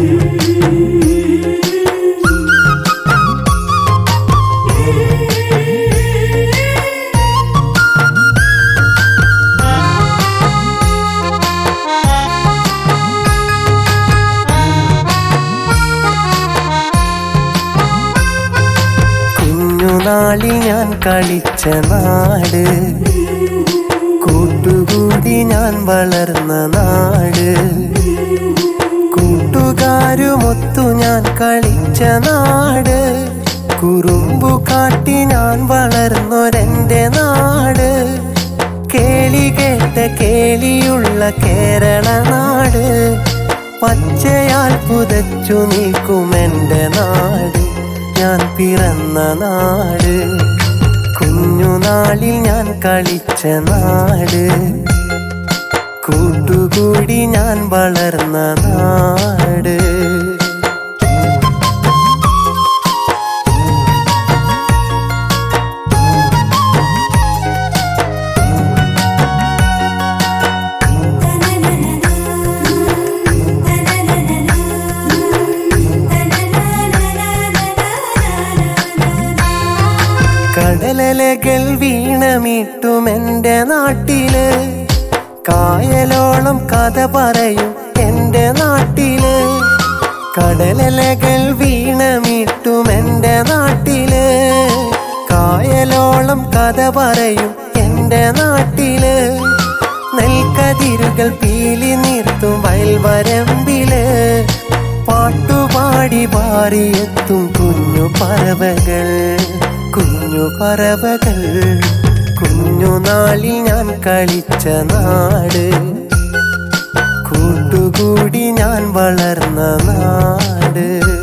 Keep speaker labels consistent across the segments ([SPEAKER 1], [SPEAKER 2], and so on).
[SPEAKER 1] കുഞ്ഞുനാളിൽ ഞാൻ കളിച്ച നാട് കൂട്ടുകൂടി ഞാൻ വളർന്ന നാട് കൂട്ടുകാരുമൊത്തു ഞാൻ കളിച്ച നാട് കുറുമ്പു കാട്ടി ഞാൻ വളർന്നൊരെന്റെ നാട് കേളി കേട്ട കേളിയുള്ള കേരള നാട് പച്ചയാൽ പുതച്ചു നിൽക്കുമെന്റെ നാട് ഞാൻ പിറന്ന നാട് കുഞ്ഞുനാളിൽ ഞാൻ കളിച്ച നാട് കൂട്ടുകൂടി ഞാൻ വളർന്ന നാട് കടലലകൾ വീണമിട്ടും എൻ്റെ നാട്ടില് കായലോളം കഥ പറയും എൻ്റെ നാട്ടില് കടലലകൾ വീണമിട്ടും എൻ്റെ നാട്ടില് കായലോളം കഥ പറയും എൻ്റെ നാട്ടില് നെൽക്കതിരുകൾ പീലി നിർത്തും വയൽവരമ്പില് പാട്ടുപാടി പാറിയെത്തും കുഞ്ഞു പറവകൾ കുഞ്ഞു പറവകൾ കുഞ്ഞുനാളിൽ ഞാൻ കളിച്ച നാട് കൂട്ടുകൂടി ഞാൻ വളർന്ന നാട്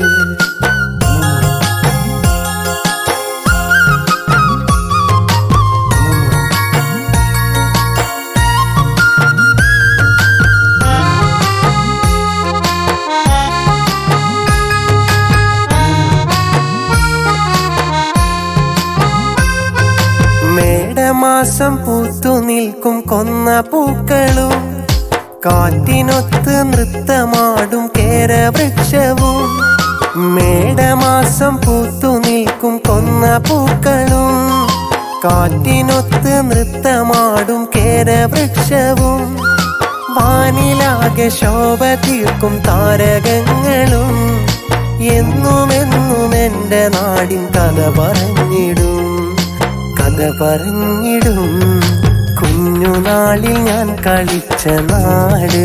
[SPEAKER 1] മേടമാസം പൂത്തു നിൽക്കും കൊന്ന പൂക്കളും കാറ്റിനൊത്ത് നൃത്തമാടും കേരവൃക്ഷവും മേടമാസം പൂത്തു നിൽക്കും കൊന്ന പൂക്കളും കാറ്റിനൊത്ത് നൃത്തമാടും കേരവൃക്ഷവും വാനിലാകെ ശോഭ തീർക്കും താരകങ്ങളും എന്നുമെന്നും എൻ്റെ നാടിൻ കഥ പറഞ്ഞിടും കഥ പറഞ്ഞിടും കുഞ്ഞുനാളിൽ ഞാൻ കളിച്ച നാട്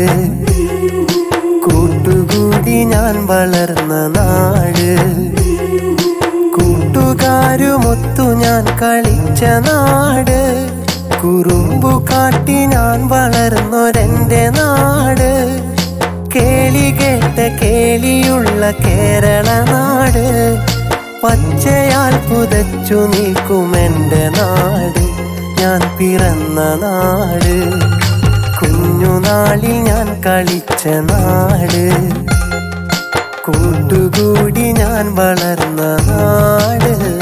[SPEAKER 1] കൂട്ടുകൂടി ഞാൻ വളർന്ന നാട് കൂട്ടുകാരുമൊത്തു ഞാൻ കളിച്ച നാട് കുറുമ്പു കാട്ടി ഞാൻ വളർന്നൊരെന്റെ നാട് കേളി കേട്ട കേളിയുള്ള കേരള നാട് പച്ചയാൽ പുതച്ചു നിൽക്കുമെന്റെ നാട് ഞാൻ പിറന്ന നാട് കുഞ്ഞുനാളിൽ ഞാൻ കളിച്ച നാട് കൂട്ടുകൂടി ഞാൻ വളർന്ന നാട്